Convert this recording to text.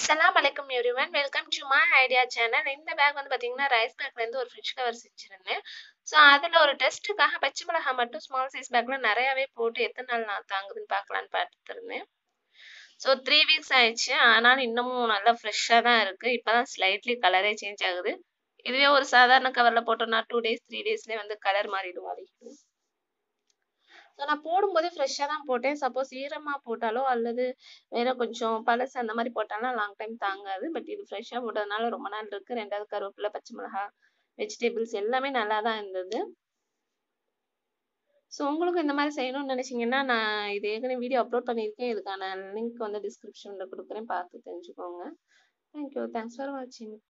அஸ்ஸலாமு அலைக்கும் everyone welcome to my idea channel இந்த பேக் வந்து பார்த்தீங்கன்னா ரைஸ் பேக்லேருந்து ஒரு ஃப்ரிட்ஜ் கவர் செஞ்சுருந்தேன் ஸோ அதில் ஒரு டெஸ்ட்டுக்காக பச்சை மிளகாய் மட்டும் ஸ்மால் சைஸ் பேக்கில் நிறையாவே போட்டு எத்தனை நாள் நான் தாங்குதுன்னு பார்க்கலான்னு பார்த்துருந்தேன் ஸோ த்ரீ வீக்ஸ் ஆயிடுச்சு ஆனாலும் இன்னமும் நல்லா ஃப்ரெஷ்ஷாக தான் இருக்குது இப்போ தான் ஸ்லைட்லி கலரே சேஞ்ச் ஆகுது இதுவே ஒரு சாதாரண கவரில் போட்டோம்னா டூ டேஸ் த்ரீ டேஸ்லேயே வந்து கலர் மாறிடும் வலிக்கும் ஸோ நான் போடும்போதே ஃப்ரெஷ்ஷாக தான் போட்டேன் சப்போஸ் ஈரமாக போட்டாலோ அல்லது வேற கொஞ்சம் பழசு அந்த மாதிரி போட்டாலும் லாங் டைம் தாங்காது பட் இது ஃப்ரெஷ்ஷாக போட்டதுனால ரொம்ப நாள் இருக்குது ரெண்டாவது கருவேப்பிலை பச்சை மிளகாய் வெஜிடபிள்ஸ் எல்லாமே நல்லா தான் இருந்தது ஸோ உங்களுக்கு இந்த மாதிரி செய்யணும்னு நினச்சிங்கன்னா நான் இது ஏற்கனவே வீடியோ அப்லோட் பண்ணியிருக்கேன் இதுக்கான லிங்க் வந்து டிஸ்கிரிப்ஷனில் கொடுக்குறேன் பார்த்து தெரிஞ்சுக்கோங்க தேங்க்யூ தேங்க்ஸ் ஃபார் வாட்சிங்